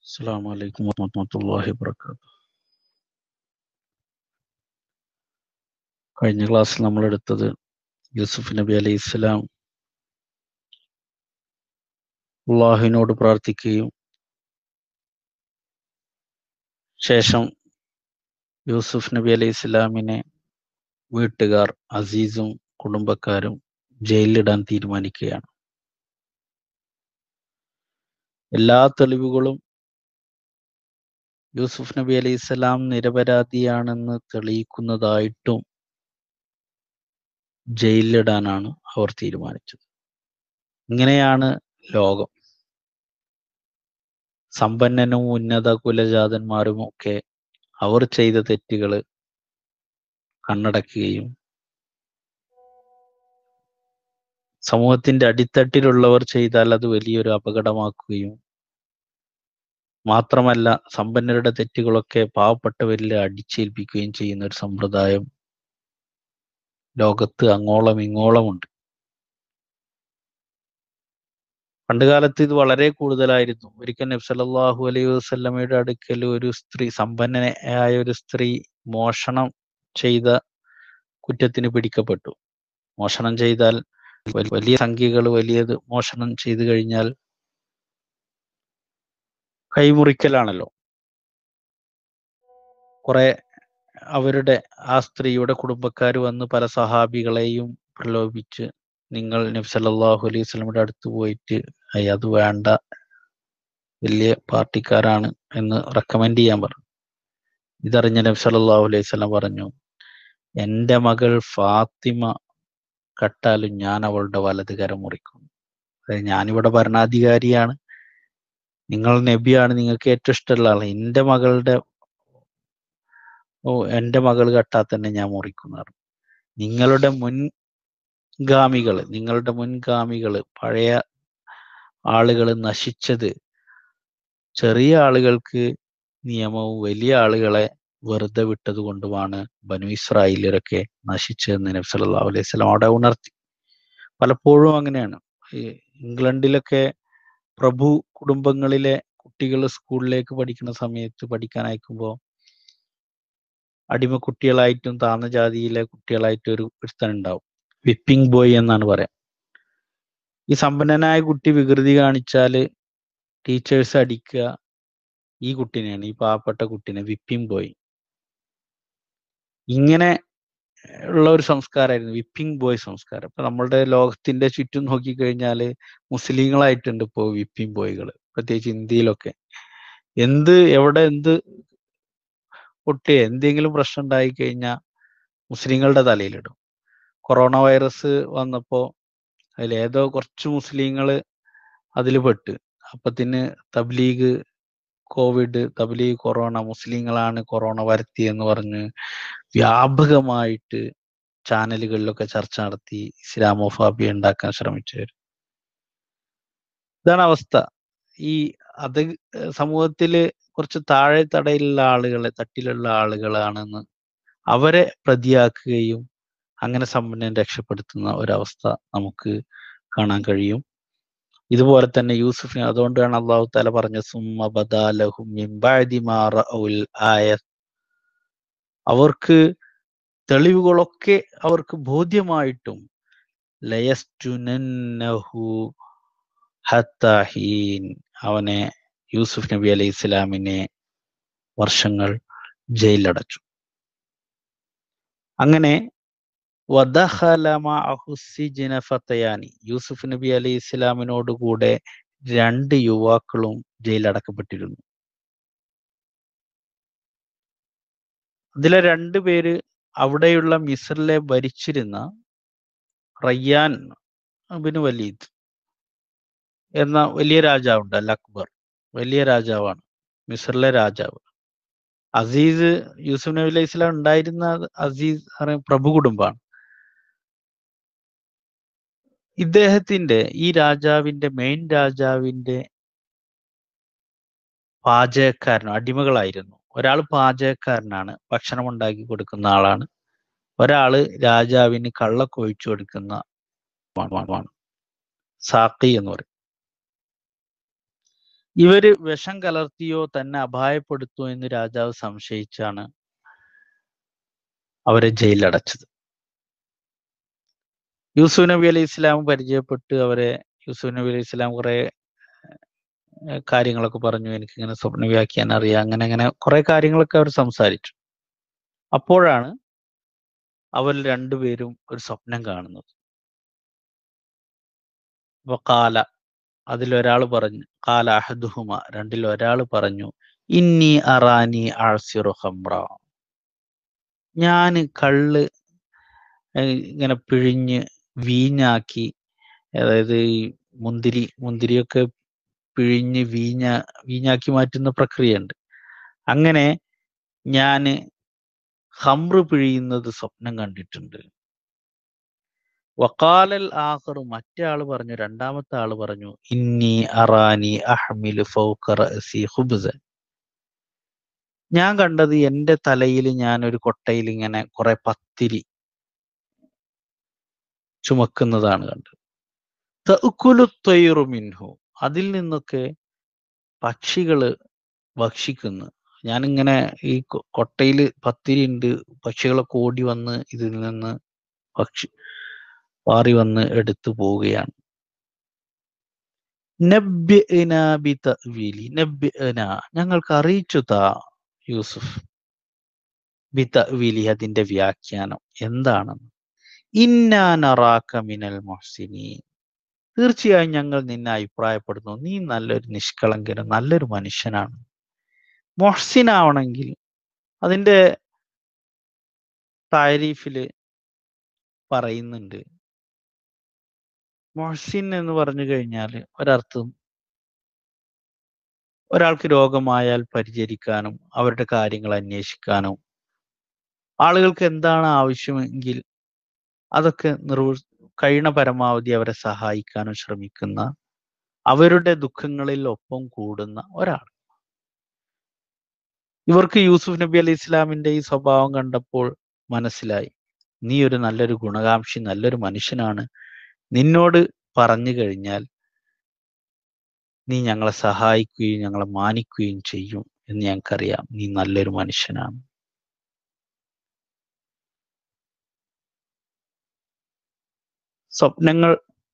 السلام عليكم ورحمة الله وبركاته കഴിഞ്ഞ ക്ലാസ്സിൽ നമ്മൾ എടുത്തത് യൂസുഫ് നബി അലൈഹി ഇസ്ലാം അള്ളാഹുവിനോട് പ്രാർത്ഥിക്കുകയും ശേഷം യൂസുഫ് നബി അലൈഹി ഇസ്ലാമിനെ വീട്ടുകാർ അസീസും കുടുംബക്കാരും ജയിലിലിടാൻ തീരുമാനിക്കുകയാണ് എല്ലാ തെളിവുകളും യൂസുഫ് നബി അലൈഹി സ്വലാം നിരപരാധിയാണെന്ന് തെളിയിക്കുന്നതായിട്ടും ജയിലിലിടാനാണ് അവർ തീരുമാനിച്ചത് ഇങ്ങനെയാണ് ലോകം സമ്പന്നനും ഉന്നത കുലജാതന്മാരും ഒക്കെ അവർ ചെയ്ത തെറ്റുകൾ കണ്ണടക്കുകയും സമൂഹത്തിന്റെ അടിത്തട്ടിലുള്ളവർ ചെയ്താൽ അത് വലിയൊരു അപകടമാക്കുകയും മാത്രമല്ല സമ്പന്നരുടെ തെറ്റുകളൊക്കെ പാവപ്പെട്ടവരിൽ അടിച്ചേൽപ്പിക്കുകയും ചെയ്യുന്ന ഒരു സമ്പ്രദായം ലോകത്ത് അങ്ങോളം ഇങ്ങോളമുണ്ട് പണ്ടുകാലത്ത് ഇത് വളരെ കൂടുതലായിരുന്നു ഒരിക്കൽ നബി സല്ലല്ലാഹു അലൈഹി വസല്ലമയുടെ അടുക്കൽ ഒരു സ്ത്രീ സമ്പന്നയായ ഒരു സ്ത്രീ മോഷണം ചെയ്ത കുറ്റത്തിന് പിടിക്കപ്പെട്ടു മോഷണം ചെയ്താൽ വലിയ സംഖ്യകൾ വലിയത് മോഷണം ചെയ്തു കഴിഞ്ഞാൽ കൈമുറിക്കലാണല്ലോ കുറെ അവരുടെ ആ സ്ത്രീയുടെ കുടുംബക്കാർ വന്ന് പല സഹാബികളെയും പ്രലോഭിച്ച് നിങ്ങൾ നബി സല്ലല്ലാഹു അലൈഹി വസല്ലമയുടെ അടുത്ത് പോയിട്ട് "അയ് അത് വേണ്ട വലിയ പാർട്ടിക്കാരാണ് എന്ന് റെക്കമെൻഡ് ചെയ്യാൻ പറഞ്ഞു ഇതറിഞ്ഞ നബി സല്ലല്ലാഹു അലൈഹി വസല്ലം പറഞ്ഞു എൻ്റെ മകൾ ഫാത്തിമ കട്ടാലും ഞാൻ അവളുടെ വലത് കരം മുറിക്കും അതായത് ഞാനിവിടെ ഭരണാധികാരിയാണ് നിങ്ങൾ നബിയാണ് നിങ്ങൾക്ക് ഏറ്റവും ഇഷ്ടമുള്ള ആൾ എൻ്റെ മകളുടെ ഓ എൻ്റെ മകൾ കട്ടാൽ തന്നെ ഞാൻ മുറിക്കുന്നതാണ് നിങ്ങളുടെ മുൻഗാമികൾ നിങ്ങളുടെ മുൻഗാമികൾ പഴയ ആളുകൾ നശിച്ചത് ചെറിയ ആളുകൾക്ക് നിയമവും വലിയ ആളുകളെ വെറുതെ വിട്ടത് കൊണ്ടുമാണ് ബനു ഇസ്രായേലരൊക്കെ നശിച്ചതെന്ന് നബി സല്ലല്ലാഹു അലൈഹി വസല്ലം അവിടെ ഉണർത്തി പലപ്പോഴും അങ്ങനെയാണ് ഈ ഇംഗ്ലണ്ടിലൊക്കെ പ്രഭു കുടുംബങ്ങളിലെ കുട്ടികൾ സ്കൂളിലേക്ക് പഠിക്കുന്ന സമയത്ത് പഠിക്കാൻ അയക്കുമ്പോൾ അടിമക്കുട്ടികളായിട്ടും താഴ്ന്ന ജാതിയിലെ കുട്ടികളായിട്ടും ഒരു ഒരുത്തൻ ഉണ്ടാവും വിപ്പിംഗ് ബോയ് എന്നാണ് പറയാം ഈ സമ്പന്നനായ കുട്ടി വികൃതി കാണിച്ചാല് ടീച്ചേഴ്സ് അടിക്കുക ഈ കുട്ടീനെയാണ് ഈ പാവപ്പെട്ട കുട്ടീനെ വിപ്പിംഗ് ബോയ് ഇങ്ങനെ ഉള്ള ഒരു സംസ്കാരമായിരുന്നു വിപ്പിംഗ് ബോയ് സംസ്കാരം ഇപ്പൊ നമ്മളുടെ ലോകത്തിന്റെ ചുറ്റും നോക്കിക്കഴിഞ്ഞാല് മുസ്ലിങ്ങളായിട്ടുണ്ട് ഇപ്പോ വിപ്പിംഗ് ബോയ്കൾ പ്രത്യേകിച്ച് ഇന്ത്യയിലൊക്കെ എന്ത് എവിടെ എന്ത് പൊട്ടിയ എന്തെങ്കിലും പ്രശ്നം ഉണ്ടായി കഴിഞ്ഞാൽ മുസ്ലിങ്ങളുടെ തലയിലിടും കൊറോണ വൈറസ് വന്നപ്പോ അതിൽ ഏതോ കുറച്ച് മുസ്ലിങ്ങൾ അതിൽ പെട്ട് അപ്പത്തിന് തബ്ലീഗ് കോവിഡ് തബ്ലീഗ് കൊറോണ മുസ്ലിങ്ങളാണ് കൊറോണ വരുത്തിയെന്ന് പറഞ്ഞ് വ്യാപകമായിട്ട് ചാനലുകളിലൊക്കെ ചർച്ച നടത്തി ഇസ്ലാമോഫാബിയ ഉണ്ടാക്കാൻ ശ്രമിച്ചവർ ഇതാണ് അവസ്ഥ ഈ അത് സമൂഹത്തില് കുറച്ച് താഴെ തടയിലുള്ള ആളുകളെ തട്ടിലുള്ള ആളുകളാണെന്ന് അവരെ പ്രതിയാക്കുകയും അങ്ങനെ സമ്പന്നൻ രക്ഷപ്പെടുത്തുന്ന ഒരവസ്ഥ നമുക്ക് കാണാൻ കഴിയും ഇതുപോലെ തന്നെ യൂസുഫിന് അതുകൊണ്ടാണ് അള്ളാഹു താല പറഞ്ഞ സുമ്മ ബദാലഹും ആയ അവർക്ക് തെളിവുകളൊക്കെ അവർക്ക് ബോധ്യമായിട്ടും ലയസ്റ്റുനഹു ഹത്താഹീൻ അവനെ യൂസുഫ് നബി അലൈഹി ഇസ്ലാമിനെ വർഷങ്ങൾ ജയിലടച്ചു അങ്ങനെ ഫത്തയാനി യൂസുഫ് നബി അലൈഹി ഇസ്ലാമിനോട് കൂടെ രണ്ട് യുവാക്കളും ജയിലടക്കപ്പെട്ടിരുന്നു അതിലെ രണ്ടു പേര് അവിടെയുള്ള മിസറിലെ ഭരിച്ചിരുന്ന റയ്യാൻ ബിൻ വലീദ് എന്ന വലിയ രാജാവുണ്ട് അൽ അക്ബർ വലിയ രാജാവാണ് മിസറിലെ രാജാവ് അസീസ് യൂസുഫ് നബി അലൈഹി ഇസ്ലാം ഉണ്ടായിരുന്ന അസീസ് പ്രഭു കുടുംബാണ് ഇദ്ദേഹത്തിന്റെ ഈ രാജാവിന്റെ മെയിൻ രാജാവിന്റെ പാചകക്കാരനും അടിമകളായിരുന്നു ഒരാൾ പാചകക്കാരനാണ് ഭക്ഷണം ഉണ്ടാക്കി കൊടുക്കുന്ന ആളാണ് ഒരാള് രാജാവിന് കള്ളൊക്കെ ഒഴിച്ചു കൊടുക്കുന്ന സാക്കി എന്ന് പറയും ഇവര് വിഷം കലർത്തിയോ തന്നെ അപായപ്പെടുത്തുമോ എന്ന് രാജാവ് സംശയിച്ചാണ് അവരെ ജയിലടച്ചത് യൂസുഫ് നബി അലൈഹി ഇസ്ലാം പരിചയപ്പെട്ട് അവരെ യൂസുഫ് നബി അലൈഹി ഇസ്ലാം കുറെ ഏഹ് കാര്യങ്ങളൊക്കെ പറഞ്ഞു എനിക്ക് ഇങ്ങനെ സ്വപ്ന വ്യാഖ്യാനം അറിയാം അങ്ങനെ അങ്ങനെ കുറെ കാര്യങ്ങളൊക്കെ അവർ സംസാരിച്ചു അപ്പോഴാണ് അവർ രണ്ടുപേരും ഒരു സ്വപ്നം കാണുന്നത് അപ്പൊ കാല അതിലൊരാൾ പറഞ്ഞു കാല അഹദുഹുമ രണ്ടിൽ ഒരാൾ പറഞ്ഞു ഇന്നി അറാനി ആഴ്സിറു ഹംറ ഞാന് കള്ള് ഏഹ് ഇങ്ങനെ പിഴിഞ്ഞ് വീഞ്ഞാക്കി അതായത് ഈ മുന്തിരി മുന്തിരിയൊക്കെ പിഴിഞ്ഞ് വീഞ്ഞ വീഞ്ഞാക്കി മാറ്റുന്ന പ്രക്രിയയുണ്ട് അങ്ങനെ ഞാന് ഹംറ് പിഴിയുന്നത് സ്വപ്നം കണ്ടിട്ടുണ്ട് വക്കാലൽ ആഖർ മറ്റേ ആള് പറഞ്ഞു രണ്ടാമത്തെ ആള് പറഞ്ഞു ഇന്നി അറാനി അഹ്മിലു ഫൗക റഅസി ഖുബ്സൻ ഞാൻ കണ്ടത് എന്റെ തലയിൽ ഞാൻ ഒരു കൊട്ടയിൽ ഇങ്ങനെ കുറെ പത്തിരി ചുമക്കുന്നതാണ് കണ്ടത് തഅ്കുലു ത്വയ്റു മിൻഹു അതിൽ നിന്നൊക്കെ പക്ഷികള് ഭക്ഷിക്കുന്നു ഞാനിങ്ങനെ ഈ കൊ- കൊട്ടയില് പത്തിരി ഉണ്ട് പക്ഷികളൊക്കെ ഓടി വന്ന് ഇതിൽ നിന്ന് ഭക്ഷി പാറി വന്ന് എടുത്തു പോവുകയാണ് നബ്യന ബി തഅ്വീലി നബ്യന ഞങ്ങൾക്ക് അറിയിച്ചു താ യൂസുഫ് ബി തഅ്വീലി അതിന്റെ വ്യാഖ്യാനം എന്താണെന്ന് ഇന്നാ നറാക മിനൽ മുഹ്സിനീൻ തീർച്ചയായും ഞങ്ങൾ നിന്നെ അഭിപ്രായപ്പെടുന്നു നീ നല്ലൊരു നിഷ്കളങ്കനും നല്ലൊരു മനുഷ്യനാണ് മൊഹ്സിനാവണമെങ്കിൽ അതിന്റെ താരീഫില് പറയുന്നുണ്ട് മൊഹ്സിൻ എന്ന് പറഞ്ഞു കഴിഞ്ഞാൽ ഒരർത്ഥം ഒരാൾക്ക് രോഗമായാൽ പരിചരിക്കാനും അവരുടെ കാര്യങ്ങൾ അന്വേഷിക്കാനും ആളുകൾക്ക് എന്താണ് ആവശ്യമെങ്കിൽ അതൊക്കെ നിർവ കഴിയണ പരമാവധി അവരെ സഹായിക്കാനും ശ്രമിക്കുന്ന അവരുടെ ദുഃഖങ്ങളിൽ ഒപ്പം കൂടുന്ന ഒരാൾ ഇവർക്ക് യൂസുഫ് നബി അലൈഹി ഇസ്ലാമിന്റെ ഈ സ്വഭാവം കണ്ടപ്പോൾ മനസ്സിലായി നീ ഒരു നല്ലൊരു ഗുണകാംക്ഷി നല്ലൊരു മനുഷ്യനാണ് നിന്നോട് പറഞ്ഞു കഴിഞ്ഞാൽ നീ ഞങ്ങളെ സഹായിക്കുകയും ഞങ്ങളെ മാനിക്കുകയും ചെയ്യും എന്ന് ഞങ്ങൾക്കറിയാം നീ നല്ലൊരു മനുഷ്യനാണ് സ്വപ്നങ്ങൾ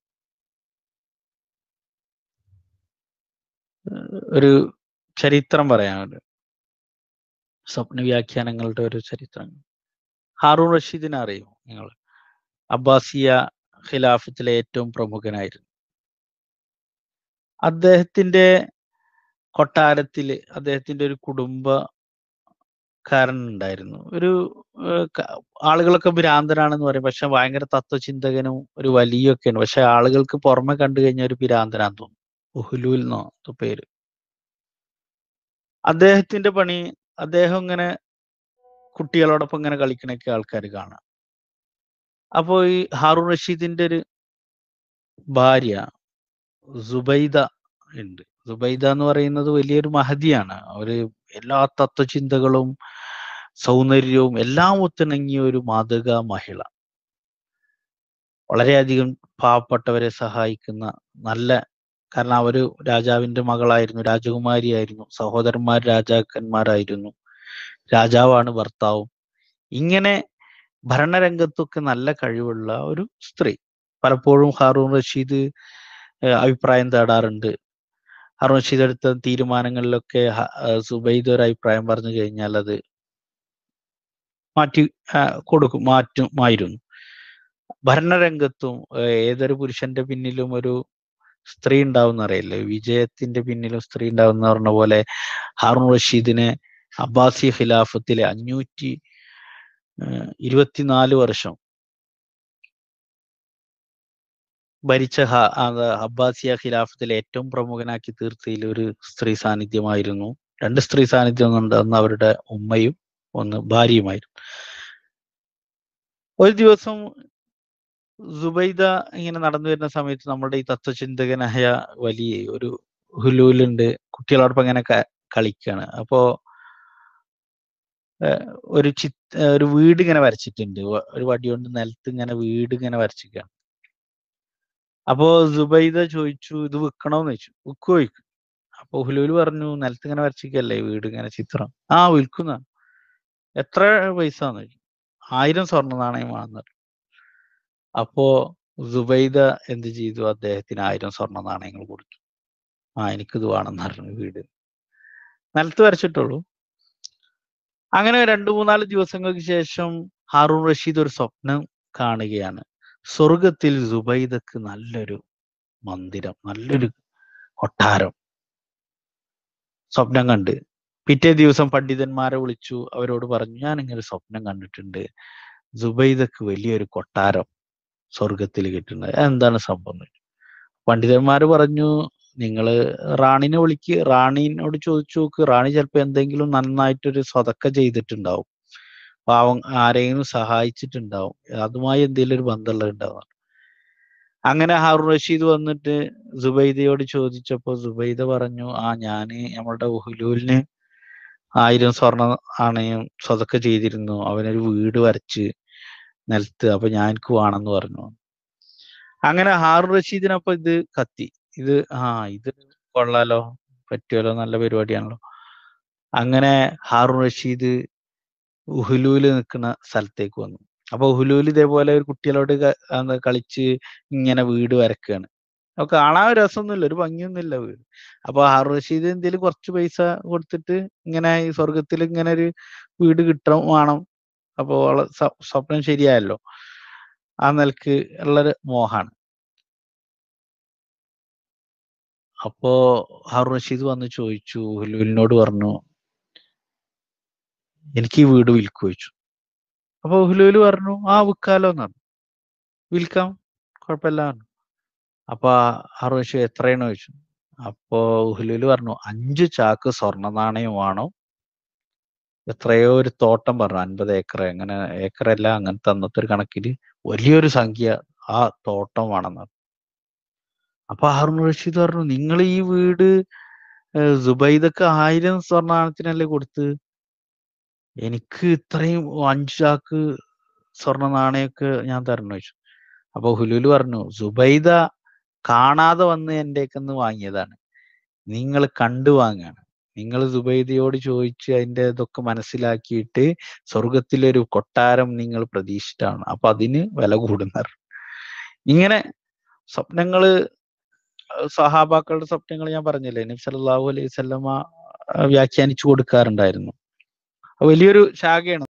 ഏഹ്, ഒരു ചരിത്രം പറയാനുണ്ട് സ്വപ്ന വ്യാഖ്യാനങ്ങളുടെ ഒരു ചരിത്രം ഹാറൂൺ റഷീദിനെ അറിയും നിങ്ങൾ അബ്ബാസിയ ഖിലാഫത്തിലെ ഏറ്റവും പ്രമുഖനായിരുന്നു അദ്ദേഹത്തിന്റെ കൊട്ടാരത്തില് അദ്ദേഹത്തിന്റെ ഒരു കുടുംബക്കാരൻ ഉണ്ടായിരുന്നു ഒരു ഏഹ്, ക- ആളുകളൊക്കെ ഭ്രാന്തനാണെന്ന് പറയും പക്ഷെ ഭയങ്കര തത്വചിന്തകനും ഒരു വലിയൊക്കെയാണ് പക്ഷെ ആളുകൾക്ക് പുറമെ കണ്ടു കഴിഞ്ഞാൽ ഒരു ഭ്രാന്തനാന്ന് തോന്നും ഉഹുലൂൽ എന്നോ എന്തോ പേര് അദ്ദേഹത്തിന്റെ പണി അദ്ദേഹം ഇങ്ങനെ കുട്ടികളോടൊപ്പം ഇങ്ങനെ കളിക്കണൊക്കെ ആൾക്കാർ കാണാം അപ്പോ ഈ ഹാറൂൺ റഷീദിന്റെ ഒരു ഭാര്യ സുബൈദ ഉണ്ട് സുബൈദ എന്ന് പറയുന്നത് വലിയൊരു മഹതിയാണ് അവര് എല്ലാ തത്വചിന്തകളും സൗന്ദര്യവും എല്ലാം ഒത്തിണങ്ങിയ ഒരു മാതൃകാ മഹിള വളരെയധികം പാവപ്പെട്ടവരെ സഹായിക്കുന്ന നല്ല കാരണം അവര് രാജാവിന്റെ മകളായിരുന്നു രാജകുമാരിയായിരുന്നു സഹോദരന്മാർ രാജാക്കന്മാരായിരുന്നു രാജാവാണ് ഭർത്താവും ഇങ്ങനെ ഭരണരംഗത്തൊക്കെ നല്ല കഴിവുള്ള ഒരു സ്ത്രീ പലപ്പോഴും ഹാറൂൺ റഷീദ് ഏഹ് അഭിപ്രായം തേടാറുണ്ട് ഹാറൂൺ റഷീദ് എടുത്ത തീരുമാനങ്ങളിലൊക്കെ ഹ- ഏഹ് സുബൈദ് ഒരു അഭിപ്രായം പറഞ്ഞു കഴിഞ്ഞാൽ അത് മാറ്റി ആ, കൊടുക്കും മാറ്റുമായിരുന്നു ഭരണരംഗത്തും ഏഹ് ഏതൊരു പുരുഷന്റെ പിന്നിലും ഒരു സ്ത്രീ ഉണ്ടാവും അറിയില്ലേ വിജയത്തിന്റെ പിന്നിലും സ്ത്രീ ഉണ്ടാവും എന്ന് പറഞ്ഞ പോലെ ഹാറൂൺ റഷീദിനെ അബ്ബാസി ഖിലാഫത്തിലെ അഞ്ഞൂറ്റി ഏഹ് ഇരുപത്തിനാല് വർഷം ഭരിച്ച ഹ- അത് അബ്ബാസിയ ഖിലാഫത്തിലെ ഏറ്റവും പ്രമുഖനാക്കി തീർത്തതിൽ ഒരു സ്ത്രീ സാന്നിധ്യമായിരുന്നു രണ്ട് സ്ത്രീ സാന്നിധ്യം ഉണ്ട് ഒന്ന് അവരുടെ ഉമ്മയും ഒന്ന് ഭാര്യയുമായിരുന്നു ഒരു ദിവസം സുബൈദ ഇങ്ങനെ നടന്നു വരുന്ന സമയത്ത് നമ്മുടെ ഈ തത്വചിന്തകനായ വലിയ ഒരു ഹുലൂലുണ്ട് കുട്ടികളോടൊപ്പം ഇങ്ങനെ ക- കളിക്കാണ് അപ്പോ ഏഹ് ഒരു ചി ഒരു വീട് ഇങ്ങനെ വരച്ചിട്ടുണ്ട് വ- ഒരു വടി കൊണ്ട് നിലത്ത് ഇങ്ങനെ വീട് ഇങ്ങനെ വരച്ചിരിക്കുകയാണ് അപ്പോ സുബൈദ ചോദിച്ചു ഇത് വിൽക്കണോന്ന് ചോദിച്ചു വിൽക്കുവോ ചോദിച്ചു അപ്പൊ ഹുലൂല് പറഞ്ഞു നിലത്ത് ഇങ്ങനെ വരച്ചിക്കല്ലേ വീട് ഇങ്ങനെ ചിത്രം ആ വിൽക്കുന്ന എത്ര പൈസ ആയിരം സ്വർണ്ണ നാണയമാണെന്ന് പറഞ്ഞു. അപ്പോ സുബൈദ എന്ത് ചെയ്തു അദ്ദേഹത്തിന് ആയിരം സ്വർണ്ണ നാണയങ്ങൾ കൊടുത്തു ആ എനിക്കിത് വേണമെന്ന് പറഞ്ഞു വീട് നിലത്ത് വരച്ചിട്ടുള്ളൂ അങ്ങനെ രണ്ടു മൂന്നാല് ദിവസങ്ങൾക്ക് ശേഷം ഹാറൂൺ റഷീദ് ഒരു സ്വപ്നം കാണുകയാണ് സ്വർഗത്തിൽ സുബൈദക്ക് നല്ലൊരു മന്ദിരം നല്ലൊരു കൊട്ടാരം സ്വപ്നം കണ്ട് പിറ്റേ ദിവസം പണ്ഡിതന്മാരെ വിളിച്ചു അവരോട് പറഞ്ഞു ഞാൻ ഇങ്ങനെ ഒരു സ്വപ്നം കണ്ടിട്ടുണ്ട് സുബൈദക്ക് വലിയൊരു കൊട്ടാരം സ്വർഗത്തിൽ കിട്ടുന്നത് എന്താണ് സംഭവം എന്ന് ചോദിച്ചു. പണ്ഡിതന്മാര് പറഞ്ഞു നിങ്ങള് റാണിനെ വിളിക്ക് റാണിനോട് ചോദിച്ചു നോക്ക് റാണി ചിലപ്പോ എന്തെങ്കിലും നന്നായിട്ടൊരു സ്വതക്ക ചെയ്തിട്ടുണ്ടാവും പാവം ആരെങ്കിലും സഹായിച്ചിട്ടുണ്ടാവും അതുമായി എന്തെങ്കിലും ഒരു ബന്ധമുള്ളത് ഉണ്ടാവും അങ്ങനെ ഹാറൂൺ റഷീദ് വന്നിട്ട് സുബൈദയോട് ചോദിച്ചപ്പോ സുബൈദ പറഞ്ഞു ആ ഞാന് നമ്മളുടെ ഉഹുലൂലിന് ആയിരം സ്വർണ്ണ ആണയം സ്വതക്ക ചെയ്തിരുന്നു അവനൊരു വീട് വരച്ച് നിലത്ത് അപ്പൊ ഞാൻ എനിക്ക് വേണമെന്ന് പറഞ്ഞു അങ്ങനെ ഹാറൂൺ റഷീദിനപ്പൊ ഇത് കത്തി ഇത് ആ ഇത് കൊള്ളാലോ പറ്റുമല്ലോ നല്ല പരിപാടിയാണല്ലോ അങ്ങനെ ഹാറൂൺ റഷീദ് ഉഹുലൂല് നിൽക്കുന്ന സ്ഥലത്തേക്ക് വന്നു അപ്പൊ ഉഹുലൂല് ഇതേപോലെ ഒരു കുട്ടികളോട് ക- എന്താ കളിച്ച് ഇങ്ങനെ വീട് വരക്കുകയാണ് അപ്പൊ കാണാൻ ഒരു രസമൊന്നുമില്ല ഒരു ഭംഗിയൊന്നുമില്ല വീട് അപ്പൊ ഹാറൂൺ റഷീദ് എന്തെങ്കിലും കുറച്ച് പൈസ കൊടുത്തിട്ട് ഇങ്ങനെ ഈ സ്വർഗത്തിൽ ഇങ്ങനെ ഒരു വീട് കിട്ടണം വേണം അപ്പൊ അവളെ സ്വ- സ്വപ്നം ശരിയായല്ലോ ആ നിലക്ക് ഉള്ളൊരു മോഹാണ് അപ്പോ ഹാറൂൺ റഷീദ് വന്ന് ചോദിച്ചു ഉഹുലുവിനോട് പറഞ്ഞു എനിക്ക് ഈ വീട് വിൽക്കു ചോദിച്ചു അപ്പൊ ഉഹുലുവിൽ പറഞ്ഞു ആ വിൽക്കാലോ എന്നാണ് വിൽക്കാം കുഴപ്പമില്ല പറഞ്ഞു അപ്പൊ ഹാറൂൺ റഷീദ് എത്രയാണ് ചോദിച്ചു അപ്പോ ഉഹുലുവിൽ പറഞ്ഞു അഞ്ച് ചാക്ക് സ്വർണ്ണ നാണയം വേണം എത്രയോ ഒരു തോട്ടം പറഞ്ഞു അൻപത് ഏക്കർ എങ്ങനെ ഏക്കറല്ല അങ്ങനത്തെ അന്നത്തെ ഒരു കണക്കില് വലിയൊരു സംഖ്യ ആ തോട്ടം വേണമെന്ന് അപ്പൊ ഹാറൂൺ റഷീദ് പറഞ്ഞു നിങ്ങൾ ഈ വീട് ഏഹ് സുബൈദക്ക് ആയിരം സ്വർണ്ണാണത്തിനല്ലേ കൊടുത്ത് എനിക്ക് ഇത്രയും അഞ്ച് ചാക്ക് സ്വർണ്ണ നാണയൊക്കെ ഞാൻ തരണം ചോദിച്ചു അപ്പൊ ഹുലൂല് പറഞ്ഞു സുബൈദ കാണാതെ വന്ന് എൻ്റെ നിന്ന് വാങ്ങിയതാണ് നിങ്ങൾ കണ്ടു വാങ്ങാണ് നിങ്ങൾ സുബൈദയോട് ചോദിച്ച് അതിന്റെ ഇതൊക്കെ മനസ്സിലാക്കിയിട്ട് സ്വർഗത്തിലൊരു കൊട്ടാരം നിങ്ങൾ പ്രതീക്ഷിച്ചിട്ടാണ് അപ്പൊ അതിന് വില കൂടുന്നത് ഇങ്ങനെ സ്വപ്നങ്ങള് സഹാബാക്കളുടെ സ്വപ്നങ്ങൾ ഞാൻ പറഞ്ഞില്ലേ നബി സല്ലല്ലാഹു അലൈഹി വസല്ലമ വ്യാഖ്യാനിച്ചു കൊടുക്കാറുണ്ടായിരുന്നു വലിയൊരു ശാഖയാണ്